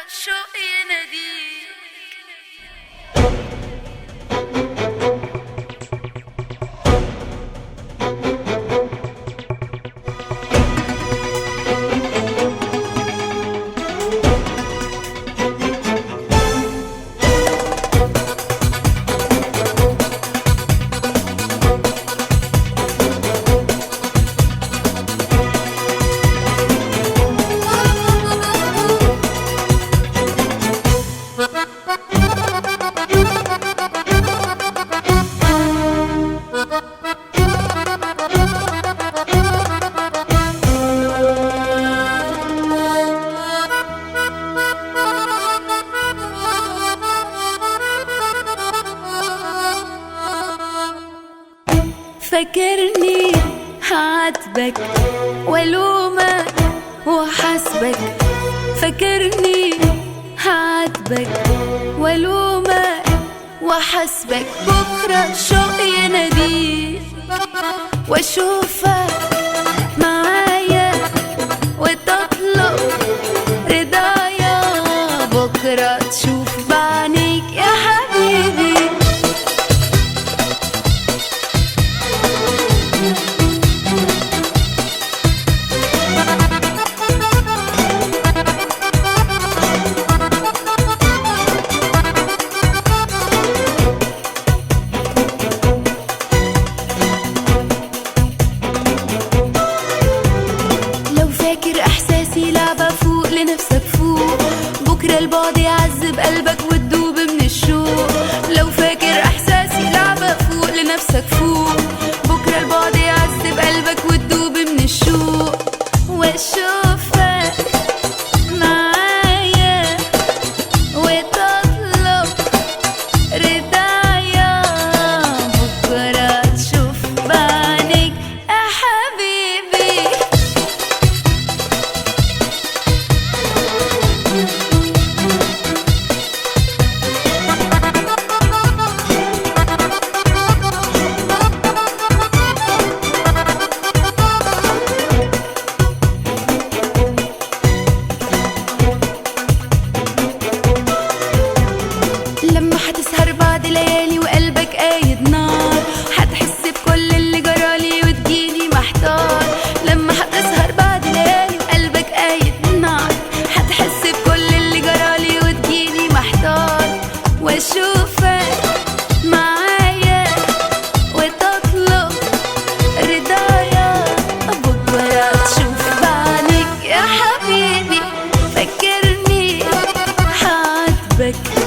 الشوق يناديك فاكرني هعاتبك والومك وحاسبك فاكرني هعاتبك والومك وحاسبك بكره الشوق يناديك واشوفك معايا وتطلب رضايا بكره تشوف بعينيك يا حبيبي لو فاكر احساسي لعبة فوق لنفسك فوق بكرة البعد يعذب قلبك وتدوب من الشوق لو فاكر احساسي لعبة فوق لنفسك فوق بكرة البعد يعذب قلبك وتدوب من الشوق واشوفك معايا وتطلب رضايا بكرة تشوف بعينيك يا حبيبي لما هتسهر بعد ليالي وقلبك قايد نار هتحس بكل اللي جرالي وتجيني محتار لما هتسهر بعد ليالي وقلبك قايد نار هتحس بكل اللي جرالي وتجيني محتار واشوفك معايا وتطلب رضايا بكرة تشوف بعينيك يا حبيبي فكرني هعاتبك